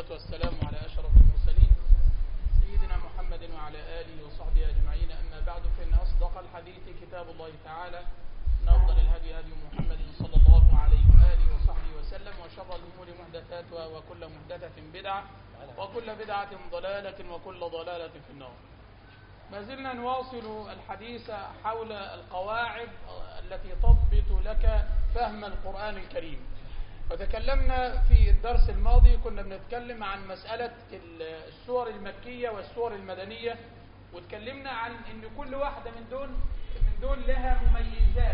والسلام على أشرف المرسلين سيدنا محمد وعلى آله وصحبه أجمعين أما بعد فإن أصدق الحديث كتاب الله تعالى إن أفضل الهدي هدي محمد صلى الله عليه وآله وصحبه وسلم وشر الأمور محدثاتها وكل محدثة بدعة وكل بدعة ضلالة وكل ضلالة في النار ما زلنا نواصل الحديث حول القواعد التي تضبط لك فهم القرآن الكريم وتكلمنا في الدرس الماضي كنا بنتكلم عن مسألة السور المكية والسور المدنية وتكلمنا عن ان كل واحدة من دول من دول لها مميزات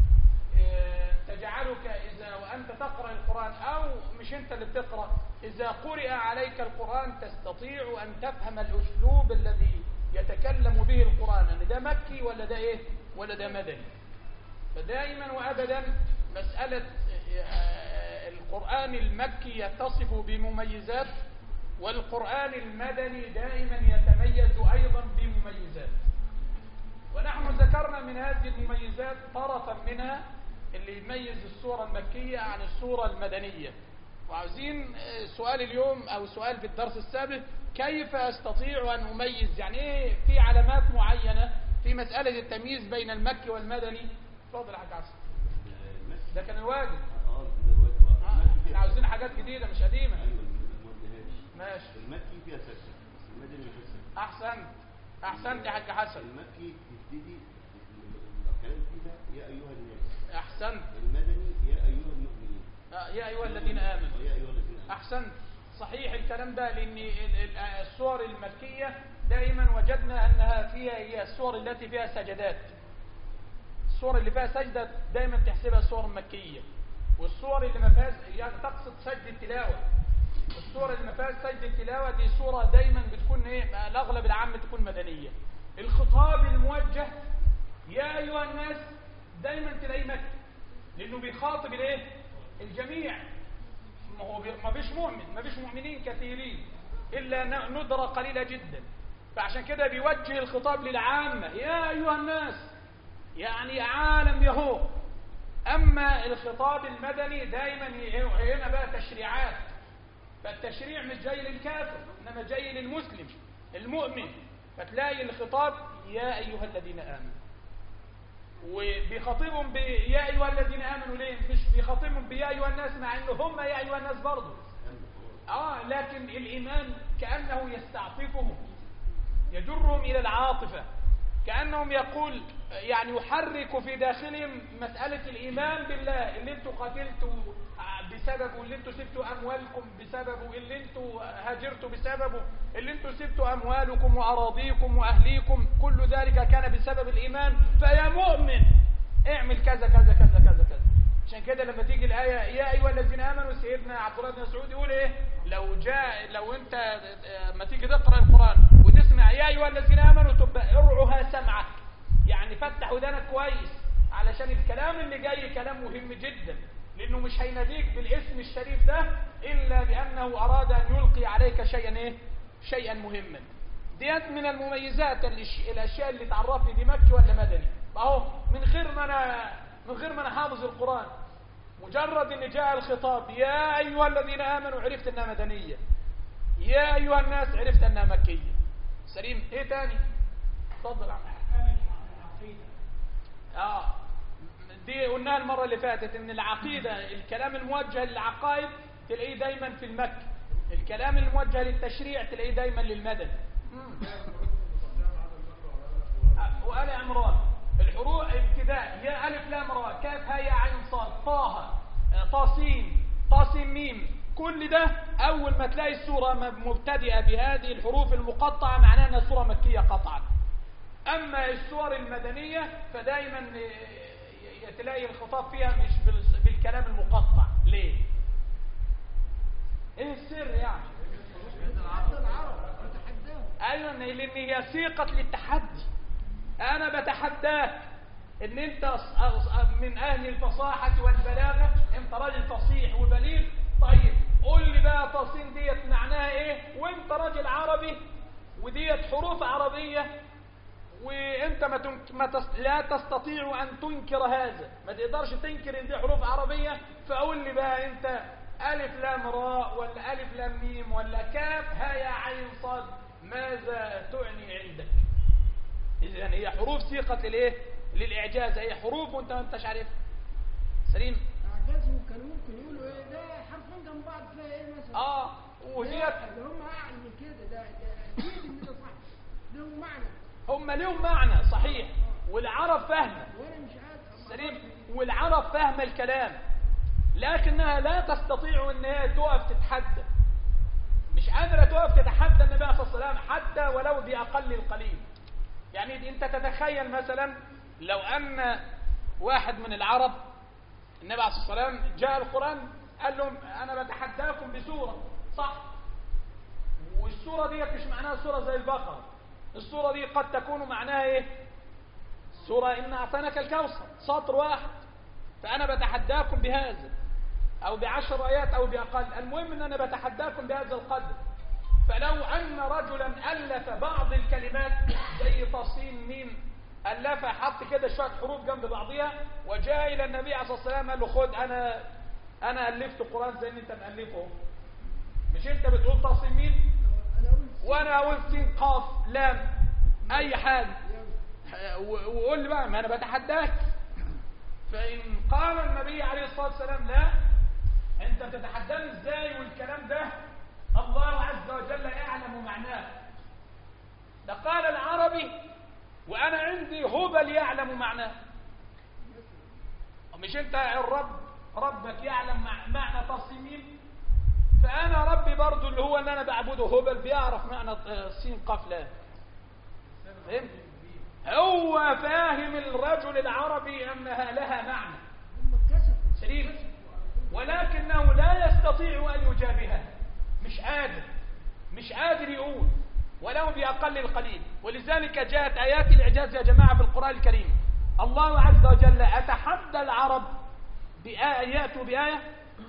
تجعلك إذا وأنت تقرأ القرآن أو مش أنت اللي بتقرأ إذا قرئ عليك القرآن تستطيع أن تفهم الأسلوب الذي يتكلم به القرآن أن ده مكي ولا ده إيه ولا ده مدني فدائما وأبدا مسألة القرآن المكي يتصف بمميزات والقرآن المدني دائما يتميز أيضا بمميزات ونحن ذكرنا من هذه المميزات طرفا منها اللي يميز السورة المكية عن السورة المدنية وعاوزين سؤال اليوم أو سؤال في الدرس السابق كيف أستطيع أن أميز يعني إيه في علامات معينة في مسألة التمييز بين المكي والمدني اتفضل يا حاج عاصم ده كان الواجب اه ده الواجب آه، احنا عاوزين حاجات جديدة مش قديمة ايوه ما وديهاش ماشي المكي فيها سكه بس المدني ما فيهاش سكه أحسن أحسنت يا حاج حسن المكي تبتدي الكلام فيها يا ايها الناس أحسنت المدني يا ايها المؤمنين آه، يا أيها الذين آمنوا يا ايها الذين امنوا أحسنت صحيح الكلام ده لأن ال- ال- السور المكية دائما وجدنا أنها فيها هي السور التي فيها سجدات السور اللي فيها سجدة دائما تحسبها سور مكية والسور اللي ما فيهاش يعني تقصد سجد التلاوة السور اللي ما فيهاش سجد التلاوة دي سورة دايما بتكون ايه الأغلب العام تكون مدنية الخطاب الموجه يا أيها الناس دايما تلاقيه مكي لأنه بيخاطب الايه الجميع ما هو بي- ما فيش مؤمن ما فيش مؤمنين كثيرين إلا ن- ندرة قليلة جدا فعشان كده بيوجه الخطاب للعامة يا أيها الناس يعني عالم يهو أما الخطاب المدني دايما ي- هنا بقى تشريعات فالتشريع مش جاي للكافر إنما جاي للمسلم المؤمن فتلاقي الخطاب يا أيها الذين آمنوا وبيخاطبهم ب يا أيها الذين آمنوا ليه مش بيخاطبهم بيا أيها الناس مع إنه هم يا أيها الناس برضه آه لكن الإيمان كأنه يستعطفهم يجرهم إلى العاطفة كأنهم يقول يعني يحرك في داخلهم مسألة الإيمان بالله اللي انتوا قتلتوا بسببه اللي انتوا سبتوا أموالكم بسببه اللي انتوا هاجرتوا بسببه اللي انتوا سبتوا أموالكم وأراضيكم وأهليكم كل ذلك كان بسبب الإيمان فيا مؤمن اعمل كذا كذا كذا كذا كذا عشان كده لما تيجي الآية يا أيها الذين آمنوا سيدنا عبد الله بن مسعود يقول إيه لو جاء لو أنت آه، ما تيجي تقرأ القرآن وتسمع يا أيها الذين آمنوا تبقى ارعها سمعك يعني فتح ودانك كويس علشان الكلام اللي جاي كلام مهم جدا لأنه مش هيناديك بالاسم الشريف ده إلا بأنه أراد أن يلقي عليك شيئا إيه شيئا مهما ديت من المميزات اللي الأشياء اللي تعرفني دي مكي ولا مدني أهو من غير ما أنا من غير ما أنا حافظ القرآن مجرد ان جاء الخطاب يا ايها الذين امنوا عرفت انها مدنيه يا ايها الناس عرفت انها مكيه سليم ايه تاني اتفضل يا عم اه دي قلناها المره اللي فاتت ان العقيده الكلام الموجه للعقائد تلاقيه دايما في المكي الكلام الموجه للتشريع تلاقيه دايما للمدني مم. وآل عمران الحروف ابتداء يا ألف لام راء كاف ها يا عين صاد طه آه، طاسين طاسين ميم كل ده أول ما تلاقي السورة م- مبتدئة بهذه الحروف المقطعة معناها أنها سورة مكية قطعا أما السور المدنية فدائما آه، ي- تلاقي الخطاب فيها مش بال- بالكلام المقطع ليه؟ ايه السر يعني؟ ايوه لان هي سيقه للتحدي انا بتحداك ان انت أص- أص- من اهل الفصاحه والبلاغه انت راجل فصيح وبليغ طيب قول لي بقى تصين ديت معناها ايه وانت راجل عربي وديت حروف عربيه وانت ما, تنك... ما تس... لا تستطيع ان تنكر هذا ما تقدرش تنكر ان دي حروف عربيه فقول لي بقى انت ألف لام راء ولا ألف لام ميم ولا كاف ها يا عين صاد ماذا تعني عندك إذا هي حروف سيقة للإيه للإعجاز هي حروف وأنت ما أنتش عارف سليم اعجازهم كانوا ممكن يقولوا ايه ده حرفين جنب بعض فيها ايه مثلا آه وهي ده هم اعلى من كده ده ده اكيد ان ده صح لهم معنى هم لهم معنى صحيح والعرب فاهمه وانا مش عارف سليم والعرب فاهمه الكلام لكنها لا تستطيع ان هي تقف تتحدى مش قادره تقف تتحدى النبي عليه الصلاه والسلام حتى ولو باقل القليل يعني انت تتخيل مثلا لو ان واحد من العرب النبي عليه الصلاه والسلام جاء القران قال لهم انا بتحداكم بسوره صح والسوره ديت مش معناها سوره زي البقره السوره دي قد تكون معناها ايه سورة إن أعطيناك الكوثر سطر واحد فأنا بتحداكم بهذا أو بعشر آيات أو بأقل المهم أن أنا بتحداكم بهذا القدر فلو أن رجلا ألف بعض الكلمات زي تصين ميم ألفها حط كده شوية حروف جنب بعضها وجاء إلى النبي عليه الصلاة والسلام قال له خد أنا أنا ألفت القرآن زي اللي أنت مألفه مش أنت بتقول تصين ميم انا اقول وأنا أقول سين قاف لام أي حاجة و- وقول لي بقى ما انا بتحداك فان قال النبي عليه الصلاه والسلام لا انت بتتحداني ازاي والكلام ده الله عز وجل يعلم معناه ده قال العربي وانا عندي هبل يعلم معناه مش انت الرب ربك يعلم مع- معنى تصميم فانا ربي برضو اللي هو اللي انا بعبده هبل بيعرف معنى آه، سين قاف لام فهمت هو فاهم الرجل العربي انها لها معنى هم اتكسفوا سليم ولكنه لا يستطيع ان يجابهها مش قادر مش قادر يقول ولو باقل القليل ولذلك جاءت ايات الاعجاز يا جماعه في القران الكريم الله عز وجل اتحدى العرب بآية ياتوا بايه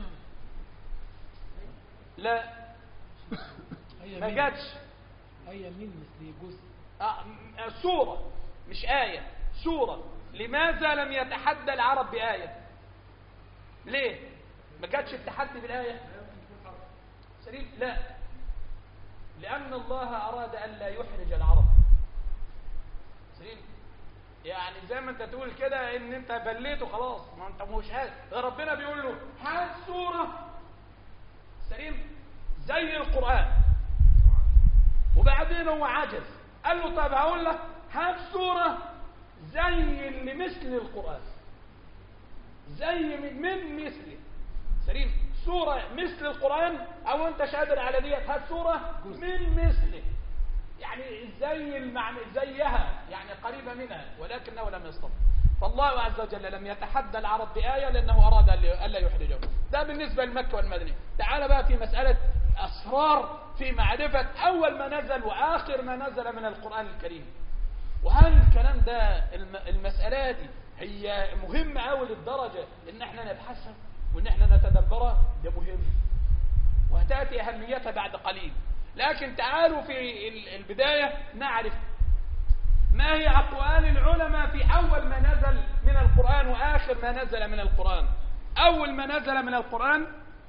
لا هي ما مين؟ جاتش هي مين مثل جزء آه، م- سورة مش آية سورة لماذا لم يتحدى العرب بآية ليه ما جاتش التحدي بالآية سليم لا لأن الله أراد أن لا يحرج العرب سليم يعني زي ما انت تقول كده ان انت بليت وخلاص ما انت مش عارف ده ربنا بيقول له هات سورة سليم زي القرآن وبعدين هو عجز قال له طب هقول لك هات سورة زي اللي مثل القرآن زي من, من مثله سليم سورة مثل القرآن او انت مش قادر على ديت هات سورة من مثله يعني زي المعنى زيها يعني قريبة منها ولكنه لم يستطع فالله عز وجل لم يتحدى العرب بآية لأنه أراد ألا يحرجهم ده بالنسبة لمكة والمدني تعال بقى في مسألة أسرار في معرفة أول ما نزل وآخر ما نزل من القرآن الكريم وهل الكلام ده الم- المسألة دي هي مهمة أوي للدرجة إن احنا نبحثها وإن احنا نتدبرها ده مهم وهتأتي أهميتها بعد قليل لكن تعالوا في ال- البداية نعرف ما هي أقوال العلماء في أول ما نزل من القرآن وآخر ما نزل من القرآن أول ما نزل من القرآن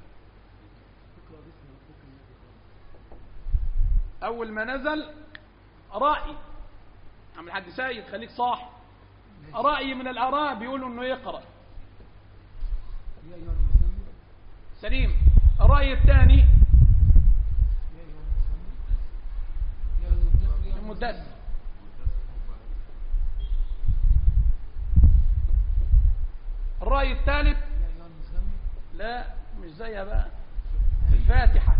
أول ما نزل رأي عم الحاج سيد خليك صاح رأي من الآراء بيقولوا إنه يقرأ يا أيها المسلمون سليم الرأي الثاني يا أيها المسلمون يا أيها المدثر يا المدثر الرأي الثالث يا أيها المسلمون لا مش زيها بقى الفاتحة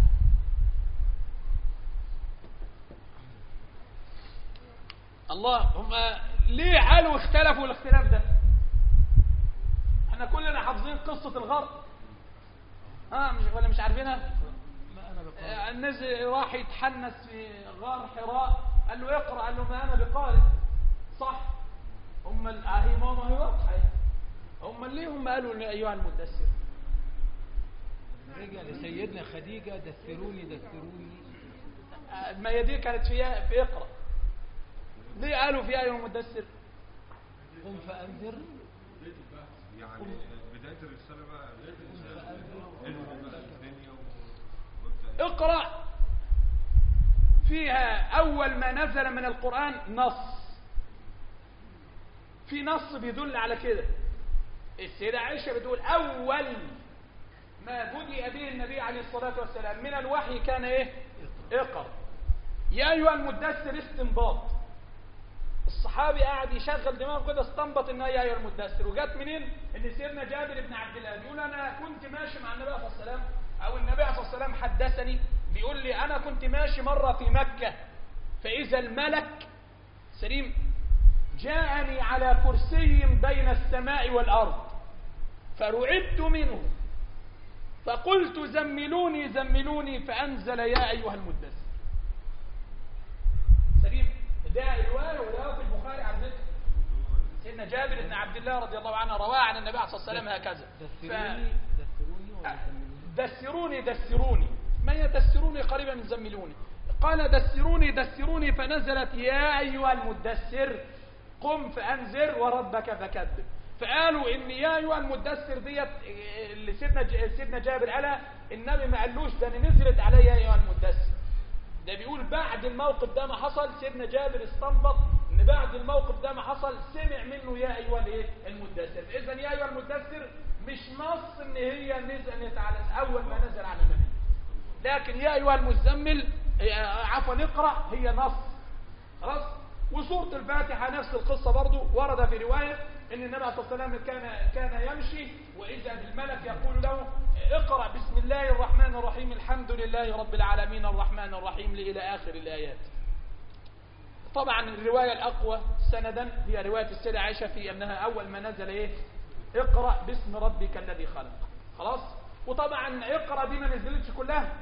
الله هم ليه قالوا اختلفوا الاختلاف ده احنا كلنا حافظين قصة الغرق ها مش ولا مش عارفينها ما أنا بقول آه، نزل راح يتحنس في غار حراء قال له اقرا قال له ما انا بقارئ صح هم ال- آه، هي ما ما هي واضحه يعني. هم ليه هم قالوا يا ايها المدثر رجع لسيدنا خديجة دثروني دثروني آه، ما هي دي كانت فيها في اقرا ليه قالوا في ايها المدثر قم فأنذر يعني بداية الرسالة بقى قم فأنذر وربك اقرأ فيها أول ما نزل من القرآن نص في نص بيدل على كده السيدة عائشة بتقول أول ما بدأ به النبي عليه الصلاة والسلام من الوحي كان إيه اقرأ يا أيها المدثر استنباط الصحابي قاعد يشغل دماغه كده استنبط ان هي ايها المدثر وجت منين ان سيدنا جابر بن عبد الله بيقول انا كنت ماشي مع النبي صلى الله عليه وسلم او النبي صلى الله عليه وسلم حدثني بيقول لي انا كنت ماشي مره في مكه فاذا الملك سليم جاءني على كرسي بين السماء والارض فرعبت منه فقلت زملوني زملوني فانزل يا ايها المدثر سليم ده روايه وده في البخاري على ذكر سيدنا جابر بن عبد الله رضي الله عنه رواه عن النبي صلى الله عليه وسلم هكذا دثروني دثروني ولا زملوني دسروني دسروني من يدسروني قريبا من زملوني قال دسروني دسروني فنزلت يا أيها المدسر قم فأنذر وربك فكذب فقالوا ان يا ايها المدثر ديت اللي سيدنا ج- سيدنا جابر قالها النبي ما قالوش ده أنا نزلت عليا يا ايها المدثر ده بيقول بعد الموقف ده ما حصل سيدنا جابر استنبط ان بعد الموقف ده ما حصل سمع منه يا ايها الايه المدثر اذا يا ايها المدثر مش نص ان هي نزلت على اول ما نزل على النبي لكن يا ايها المزمل آه، عفوا اقرا هي نص خلاص وسوره الفاتحه نفس القصه برضو ورد في روايه ان النبي صلى الله عليه وسلم كان كان يمشي واذا بالملك يقول له اقرا بسم الله الرحمن الرحيم الحمد لله رب العالمين الرحمن الرحيم الى اخر الايات طبعا الروايه الاقوى سندا هي روايه السيده عائشه في انها اول ما نزل ايه اقرا باسم ربك الذي خلق خلاص وطبعا اقرا دي ما نزلتش كلها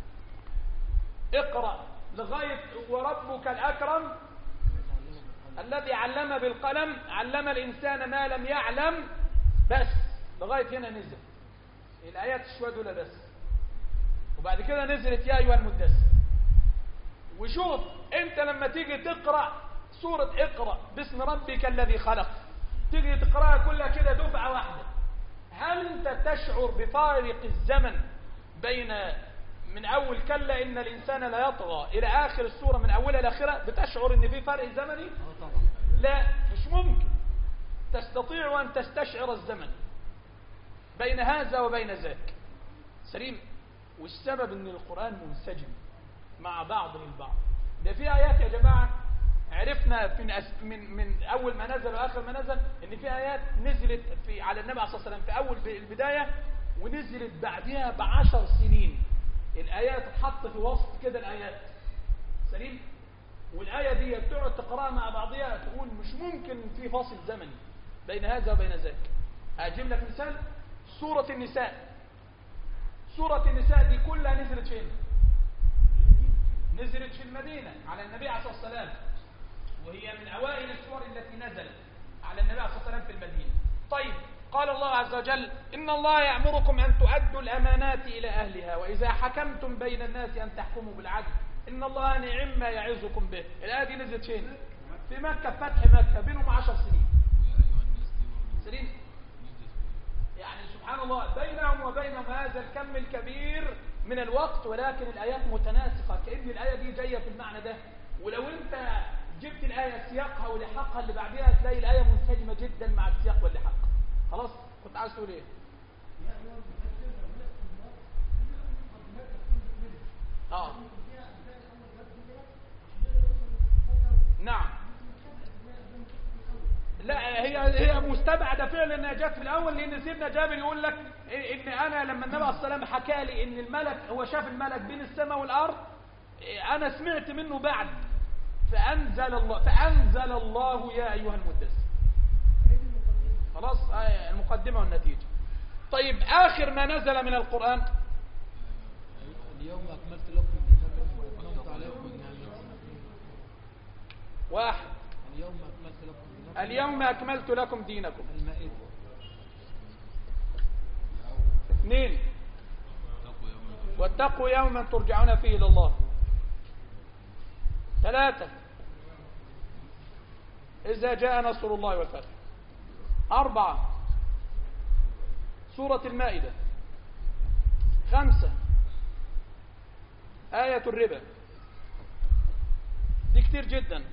اقرا لغايه وربك الاكرم الذي علم بالقلم علم الإنسان ما لم يعلم بس لغاية هنا نزل الآيات الشوية دول بس وبعد كده نزلت يا أيها المدثر وشوف أنت لما تيجي تقرأ سورة اقرأ باسم ربك الذي خلق تيجي تقرأها كلها كده دفعة واحدة هل أنت تشعر بفارق الزمن بين من أول كلا إن الإنسان لا يطغى إلى آخر السورة من أولها لآخرها بتشعر إن في فرق زمني اه طبعا لا مش ممكن تستطيع أن تستشعر الزمن بين هذا وبين ذاك سليم والسبب أن القرآن منسجم مع بعض البعض ده في آيات يا جماعة عرفنا في نأس- من, من أول ما نزل وآخر ما نزل إن في آيات نزلت في على النبي عليه الصلاة والسلام في أول البداية ونزلت بعدها بعشر سنين الآيات اتحط في وسط كده الآيات سليم والآية دي تقعد تقرأها مع بعضها تقول مش ممكن في فاصل زمني بين هذا وبين ذاك أجيب لك مثال سورة النساء سورة النساء دي كلها نزلت فين نزلت في المدينة على النبي عليه الصلاة والسلام وهي من أوائل السور التي نزلت على النبي عليه الصلاة والسلام في المدينة طيب قال الله عز وجل إن الله يأمركم أن تؤدوا الأمانات إلى أهلها وإذا حكمتم بين الناس أن تحكموا بالعدل إن الله نعم ما يعظكم به الآية دي نزلت فين في مكة فتح مكة بينهم عشر سنين سليم يعني سبحان الله بينهم وبينهم هذا الكم الكبير من الوقت ولكن الآيات متناسقة كأن الآية دي جاية في المعنى ده ولو أنت جبت الآية سياقها ولحقها اللي بعدها تلاقي الآية منسجمة جدا مع السياق واللحاق خلاص كنت عايز تقول ايه اه نعم لا هي هي مستبعده فعلا انها جت في الاول لان سيدنا جابر يقول لك ان انا لما النبي عليه الصلاه والسلام حكى لي ان الملك هو شاف الملك بين السماء والارض انا سمعت منه بعد فانزل الله فانزل الله يا ايها المدثر خلاص آه، المقدمه والنتيجه طيب اخر ما نزل من القران اليوم أكملت لكم دينكم وأتممت عليكم نعمتي واحد اليوم أكملت لكم دينكم اليوم اكملت لكم دينكم المائدة اثنين واتقوا يوما ترجعون فيه الى الله ثلاثة إذا جاء نصر الله والفتح أربعة سورة المائدة خمسة آية الربا دي كتير جدا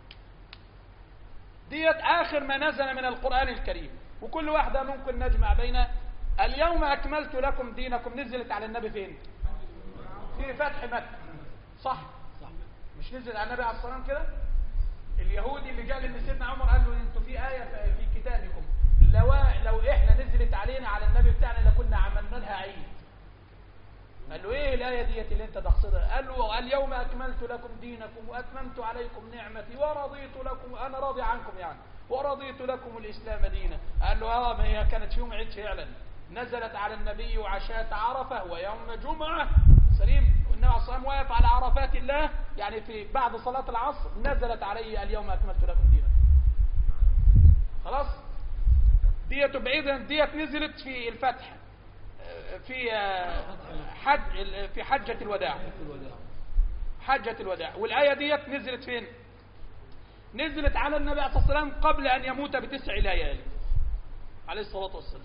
ديت آخر ما نزل من القرآن الكريم وكل واحدة ممكن نجمع بين اليوم أكملت لكم دينكم نزلت على النبي فين في فتح مكة صح صح مش نزل على النبي عليه الصلاة والسلام كده اليهودي اللي جاء لان سيدنا عمر قال له انتوا في آية في كتابكم لو لو احنا نزلت علينا على النبي بتاعنا لكنا عملنا لها عيد قال له ايه الآية ديت اللي انت تقصدها قال له اليوم أكملت لكم دينكم وأتممت عليكم نعمتي ورضيت لكم أنا راضي عنكم يعني ورضيت لكم الإسلام دينا قال له اه ما هي كانت يوم عيد فعلا نزلت على النبي عشاة عرفة ويوم جمعة سليم والنبي عليه الصلاة والسلام واقف على عرفات الله يعني في بعد صلاة العصر نزلت عليه اليوم أكملت لكم دينكم خلاص ديت بعيدا ديت نزلت في الفتح في حج في حجة الوداع الوداع حجة الوداع والآية ديت نزلت فين نزلت على النبي عليه الصلاة والسلام قبل أن يموت بتسع ليالي عليه الصلاة والسلام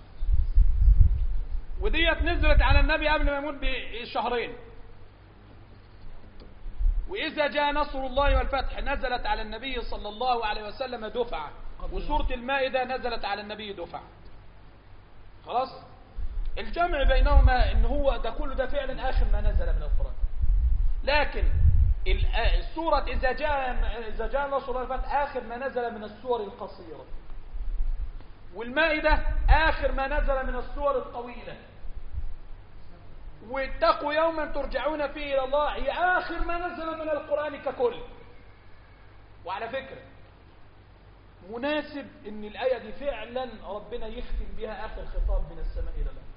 وديت نزلت على النبي قبل ما يموت بشهرين وإذا جاء نصر الله والفتح نزلت على النبي صلى الله عليه وسلم دفعة وسورة المائدة نزلت على النبي دفعة خلاص الجمع بينهما ان هو ده كله ده فعلا اخر ما نزل من القرآن لكن ال- السورة اذا جاء اذا جاء نصر الله والفتح اخر ما نزل من السور القصيرة والمائدة اخر ما نزل من السور الطويلة واتقوا يوما ترجعون فيه الى الله هي اخر ما نزل من القرآن ككل وعلى فكرة مناسب ان الآية دي فعلا ربنا يختم بها اخر خطاب من السماء الى الارض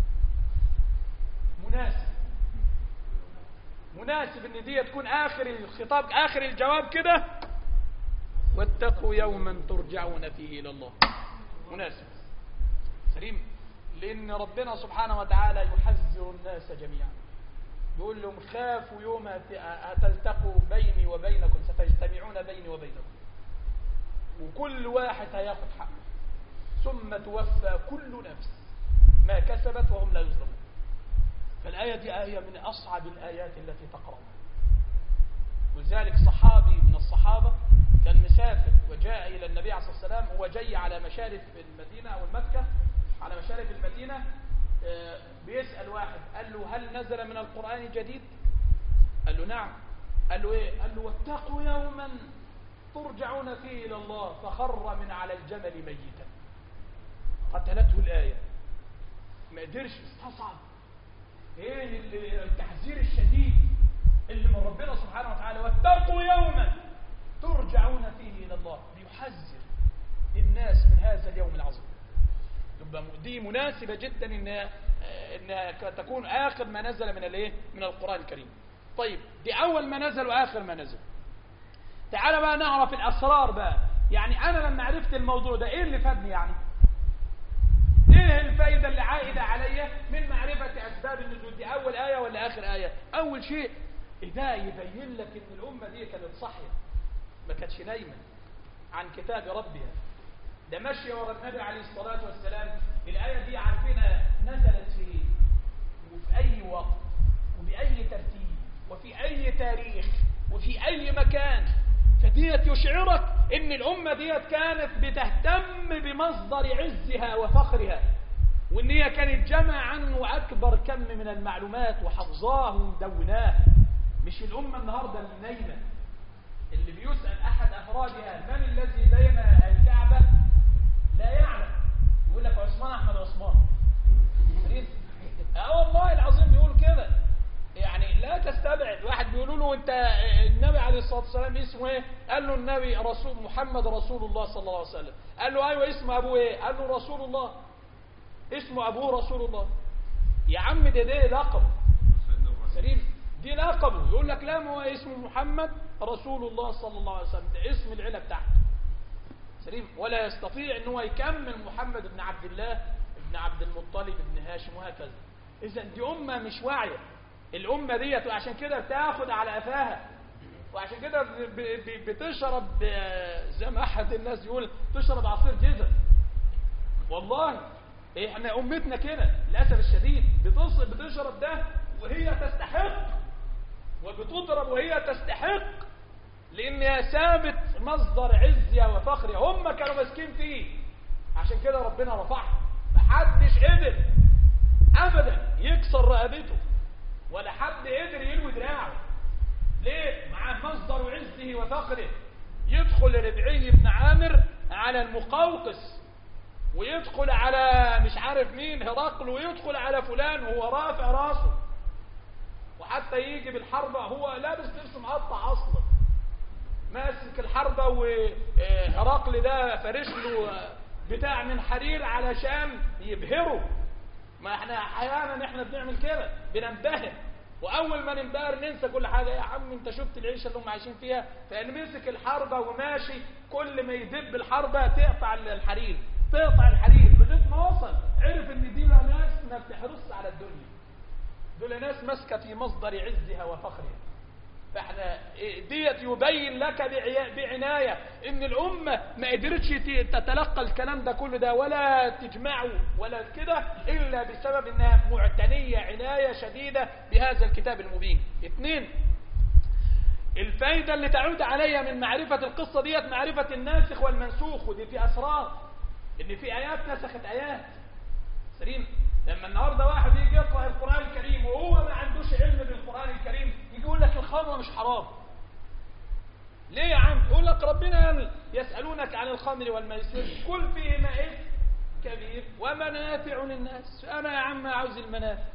مناسب مناسب ان دي تكون اخر الخطاب اخر الجواب كده واتقوا يوما ترجعون فيه الى الله مناسب سليم لان ربنا سبحانه وتعالى يحذر الناس جميعا يقول لهم خافوا يوم هت- هتلتقوا بيني وبينكم ستجتمعون بيني وبينكم وكل واحد هياخد حقه ثم توفى كل نفس ما كسبت وهم لا يظلمون فالآية دي آية من أصعب الآيات التي تقرأها ولذلك صحابي من الصحابة كان مسافر وجاء إلى النبي عليه الصلاة والسلام هو جاي على مشارف المدينة أو المكة على مشارف المدينة آه، بيسأل واحد قال له هل نزل من القرآن جديد قال له نعم قال له ايه قال له واتقوا يوما ترجعون فيه إلى الله فخر من على الجمل ميتا قتلته الآية ما قدرش استصعب ايه ال- التحذير الشديد اللي من ربنا سبحانه وتعالى واتقوا يوما ترجعون فيه الى الله بيحذر الناس من هذا اليوم العظيم تبقى م- دي مناسبة جدا انها انها ك- تكون اخر ما نزل من الايه من القرآن الكريم طيب دي اول ما نزل واخر ما نزل تعال بقى نعرف الاسرار بقى يعني انا لما عرفت الموضوع ده ايه اللي فادني يعني ايه الفايدة اللي عائدة عليا من معرفة اسباب النزول دي اول اية ولا اخر اية اول شيء ده يبين لك ان الامة دي كانت صاحية ما كانتش نايمة عن كتاب ربها ده ماشية ورا النبي عليه الصلاة والسلام الآية دي عارفينها نزلت في وفي أي وقت وبأي ترتيب وفي أي تاريخ وفي أي مكان فديت يشعرك ان الأمة ديت كانت بتهتم بمصدر عزها وفخرها وان هي كانت جمع عنه أكبر كم من المعلومات وحفظاه ومدوناه مش الأمة النهاردة اللي نايمة اللي بيسأل أحد أفرادها من الذي بين الكعبة لا يعلم يقول لك عثمان أحمد عثمان فريد اه والله العظيم بيقول كده يعني لا تستبعد واحد بيقولوا له انت النبي عليه الصلاه والسلام اسمه ايه قال له النبي رسول محمد رسول الله صلى الله عليه وسلم قال له ايوه اسم ابوه ايه قال له رسول الله اسم ابوه رسول الله يا عم ده ده لقب سليم دي لقبه يقول لك لا ما هو اسمه محمد رسول الله صلى الله عليه وسلم ده اسم العيله بتاعته سليم ولا يستطيع ان هو يكمل محمد بن عبد الله بن عبد المطلب بن هاشم وهكذا اذا دي امه مش واعيه الامه ديت وعشان كده بتاخد على قفاها وعشان كده ب- ب- بتشرب آه، زي ما احد الناس يقول تشرب عصير جزر والله احنا امتنا كده للاسف الشديد بتص- بتشرب ده وهي تستحق وبتضرب وهي تستحق لأنها سابت مصدر عزها وفخرها هم كانوا ماسكين فيه عشان كده ربنا رفعها محدش قدر أبدا يكسر رقبته ولا حد قدر يلوي دراعه ليه؟ مع مصدر عزه وفخره يدخل ربعي بن عامر على المقوقس ويدخل على مش عارف مين هرقل ويدخل على فلان وهو رافع راسه وحتى يجي بالحربة هو لابس لبس مقطع اصلا ماسك الحربة وهرقل ده فرش له بتاع من حرير علشان يبهره ما احنا احيانا احنا بنعمل كده بننبهر واول ما ننبهر ننسى كل حاجه يا عم انت شفت العيشه اللي هم عايشين فيها فان مسك الحربه وماشي كل ما يدب الحربه تقطع الحرير تقطع الحرير لغايه ما وصل عرف ان دي ناس ما بتحرص على الدنيا دول ناس ماسكه في مصدر عزها وفخرها فاحنا ديت يبين لك بعيا- بعناية ان الامة ما قدرتش ت- تتلقى الكلام ده كله ده ولا تجمعه ولا كده الا بسبب انها معتنية عناية شديدة بهذا الكتاب المبين اثنين الفايدة اللي تعود عليها من معرفة القصة ديت معرفة الناسخ والمنسوخ ودي في اسرار ان في ايات نسخت ايات سليم لما النهارده واحد يجي يقرا القران الكريم وهو ما عندوش علم بالقران الكريم يجي يقول لك الخمر مش حرام ليه يا عم يقول لك ربنا قال يسالونك عن الخمر والميسر كل فيهما ايه كبير ومنافع للناس انا يا عم عاوز المنافع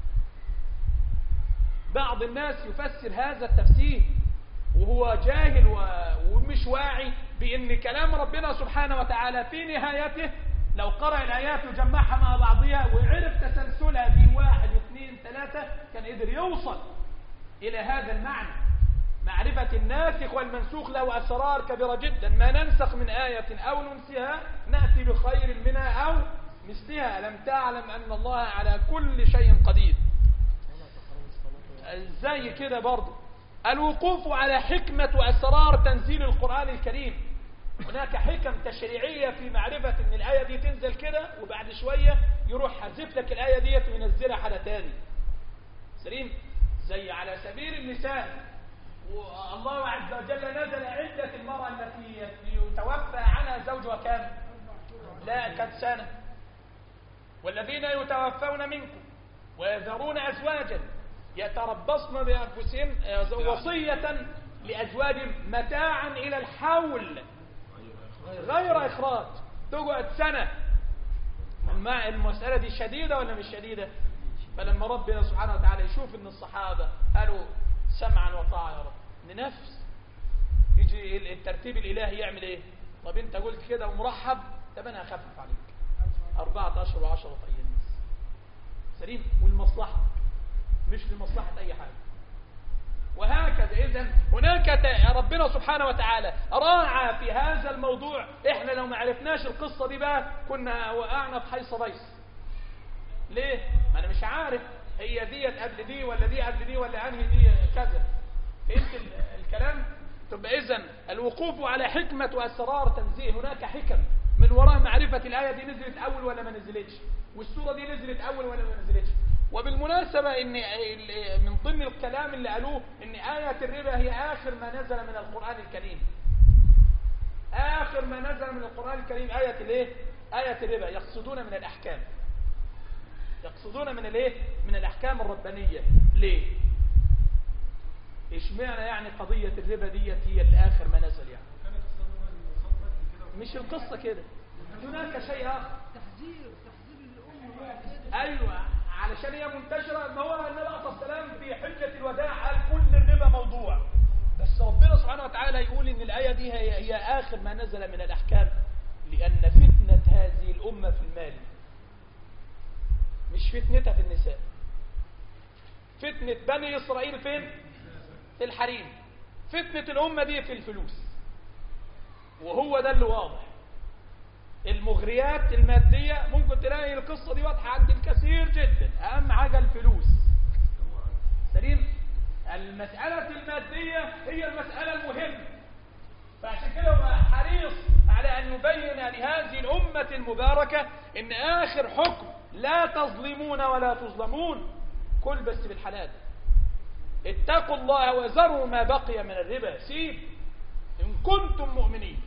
بعض الناس يفسر هذا التفسير وهو جاهل و- ومش واعي بأن كلام ربنا سبحانه وتعالى في نهايته لو قرأ الآيات وجمعها مع بعضها وعرف تسلسلها في واحد اثنين ثلاثة كان قدر يوصل إلى هذا المعنى معرفة الناسخ والمنسوخ له أسرار كبيرة جدا ما ننسخ من آية أو ننسها نأتي بخير منها أو مثلها لم تعلم أن الله على كل شيء قدير زي كده برضه الوقوف على حكمة وأسرار تنزيل القرآن الكريم هناك حكم تشريعية في معرفة ان الآية دي تنزل كده وبعد شوية يروح حذف لك الآية ديت وينزلها حاجة تاني سليم زي على سبيل المثال والله عز وجل نزل عدة المرأة التي يتوفى عنها زوجها كام لا كانت سنة والذين يتوفون منكم ويذرون أزواجا يتربصن بأنفسهم آه، وصية لأزواجهم متاعا إلى الحول غير إخراج تقعد سنة المع- المسألة دي شديدة ولا مش شديدة فلما ربنا سبحانه وتعالى يشوف ان الصحابة قالوا سمعا وطاعة يا رب ننفس يجي ال- الترتيب الإلهي يعمل ايه طب انت قلت كده ومرحب طب انا هخفف عليك أربعة أشهر وعشرة أيام سليم والمصلحة مش لمصلحة أي حاجة وهكذا إذا هناك ت- ربنا سبحانه وتعالى راعى في هذا الموضوع إحنا لو ما عرفناش القصة دي بقى كنا وقعنا في حيص بيص ليه؟ ما أنا مش عارف هي ديت قبل دي ولا دي قبل دي ولا أنهي دي كذا فهمت ال- الكلام؟ تبقى إذا الوقوف على حكمة وأسرار تنزيل هناك حكم من وراء معرفة الآية دي نزلت أول ولا ما نزلتش والسورة دي نزلت أول ولا ما نزلتش وبالمناسبة إن ال- من ضمن الكلام اللي قالوه إن آية الربا هي آخر ما نزل من القرآن الكريم آخر ما نزل من القرآن الكريم آية الإيه؟ آية الربا يقصدون من الأحكام يقصدون من الإيه؟ من الأحكام الربانية ليه؟ اشمعنى يعني قضية الربا ديت هي اللي آخر ما نزل يعني مش القصة كده هناك شيء آخر تحذير تحذير الأمة كده ايوه علشان هي منتشره ان هو النبي عليه الصلاه والسلام في حجه الوداع قال كل الربا موضوع بس ربنا سبحانه وتعالى يقول ان الايه دي هي, هي اخر ما نزل من الاحكام لان فتنه هذه الامه في المال مش فتنتها في النساء فتنه بني اسرائيل فين في الحريم فتنه الامه دي في الفلوس وهو ده اللي واضح المغريات المادية ممكن تلاقي القصة دي واضحة عند الكثير جدا أهم حاجة الفلوس سليم المسألة المادية هي المسألة المهمة فعشان كده هو حريص على أن يبين لهذه الأمة المباركة إن آخر حكم لا تظلمون ولا تظلمون كل بس بالحلال اتقوا الله وذروا ما بقي من الربا سيب إن كنتم مؤمنين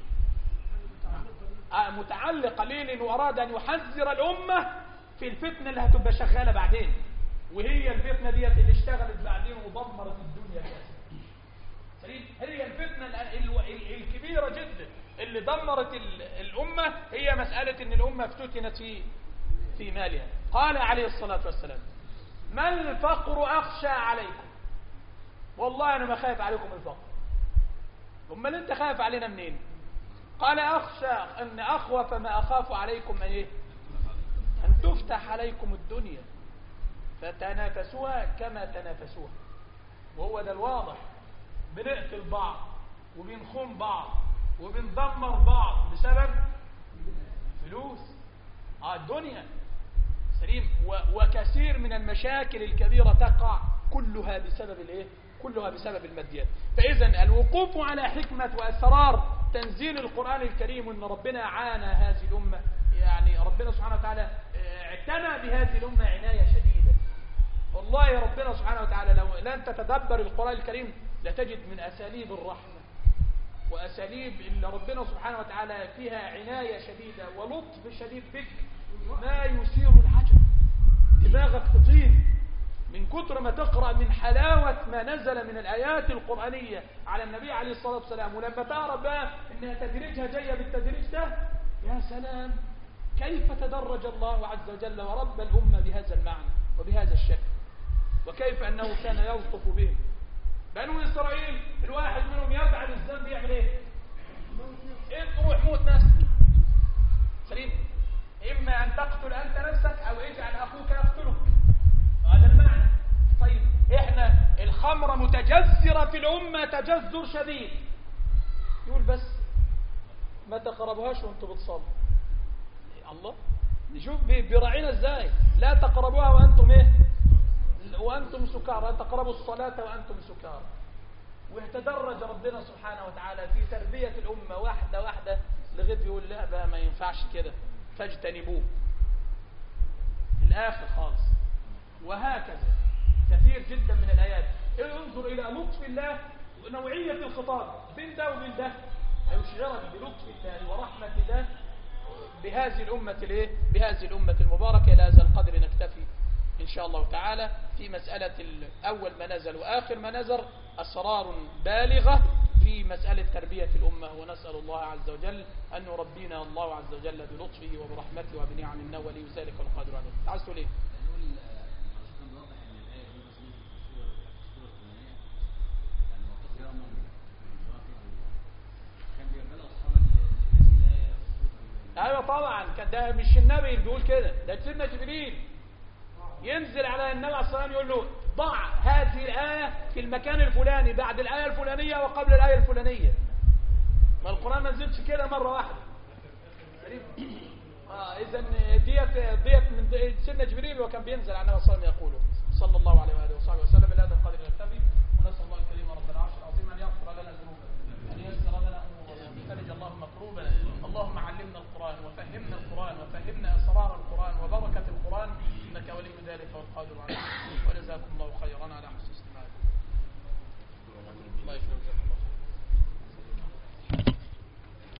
آه، متعلقة ليه لأنه أراد أن يحذر الأمة في الفتنة اللي هتبقى شغالة بعدين وهي الفتنة ديت اللي اشتغلت بعدين ودمرت الدنيا كاسة سليم هي الفتنة ال- ال- ال- الكبيرة جدا اللي دمرت ال- الأمة هي مسألة أن الأمة افتتنت في في مالها قال عليه الصلاة والسلام ما الفقر أخشى عليكم والله أنا ما خايف عليكم الفقر امال انت خايف علينا منين قال اخشى ان اخوف ما اخاف عليكم ايه ان تفتح عليكم الدنيا فتنافسوها كما تنافسوها وهو ده الواضح بنقتل بعض وبنخون بعض وبندمر بعض بسبب فلوس اه الدنيا سليم و- وكثير من المشاكل الكبيرة تقع كلها بسبب الايه كلها بسبب الماديات فاذا الوقوف على حكمة واسرار تنزيل القرآن الكريم ان ربنا عانى هذه الامة يعني ربنا سبحانه وتعالى آه، اعتنى بهذه الامة عناية شديدة والله يا ربنا سبحانه وتعالى لو لن تتدبر القرآن الكريم لتجد من اساليب الرحمة وأساليب اللي ربنا سبحانه وتعالى فيها عناية شديدة ولطف شديد بك ما يثير العجب دماغك تطير من كتر ما تقرأ من حلاوة ما نزل من الآيات القرآنية على النبي عليه الصلاة والسلام ولما تعرف بقى إنها تدريجها جاية بالتدريج ده يا سلام كيف تدرج الله عز وجل ورب الأمة بهذا المعنى وبهذا الشكل وكيف أنه كان يلطف بهم بنو إسرائيل الواحد منهم يفعل الذنب يعمل إيه؟ إيه تروح موت نفسك سليم إما أن تقتل أنت نفسك أو اجعل أخوك يقتلك هذا المعنى طيب إحنا الخمر متجذرة في الأمة تجذر شديد يقول بس ما تقربوهاش وانتوا بتصلوا الله نشوف بي- بيراعينا ازاي لا تقربوها وانتم ايه وأنتم سكارى لا تقربوا الصلاة وأنتم سكارى ويتدرج ربنا سبحانه وتعالى في تربية الأمة واحدة واحدة لغاية يقول لا بقى ما ينفعش كده فاجتنبوه الآخر خالص وهكذا كثير جدا من الآيات انظر إلى لطف الله ونوعية الخطاب بين ده وبين ده هيشعرك بلطف الله ورحمة الله بهذه الأمة الايه بهذه الأمة المباركة إلى هذا القدر نكتفي إن شاء الله تعالى في مسألة أول ما نزل وآخر ما نزل أسرار بالغة في مسألة تربية الأمة ونسأل الله عز وجل أن يربينا الله عز وجل بلطفه وبرحمته وبنعم منه ولي ذلك والقادر عليه عايز تقول إيه؟ نقول عشان نوضح ان الايه دي بس نزلت في السوره في السوره الثانيه يعني وقت يوما كان بيقبل اصحاب هذه الايه في السوره ايوه طبعا كان ده مش النبي اللي بيقول كده ده سيدنا جبريل ينزل على النبي عليه الصلاه والسلام يقول له ضع هذه الايه في المكان الفلاني بعد الايه الفلانيه وقبل الايه الفلانيه ما القران ما نزلش كده مره واحده اه اذا ديت ديت من دي- سيدنا جبريل وكان بينزل على النبي صلى الله عليه وسلم يقوله صلى الله عليه واله وصحبه وسلم الى هذا القدر نكتفي ونسال الله الكريم رب العرش العظيم ان يغفر لنا ذنوبنا ان ييسر لنا امورنا وان يفرج اللهم كروبنا اللهم علمنا القران وفهمنا القران وفهمنا اسرار القران وبركه القران انك ولي ذلك والقادر عليه وجزاكم الله خيرا على حسن استماعكم الله يكرمك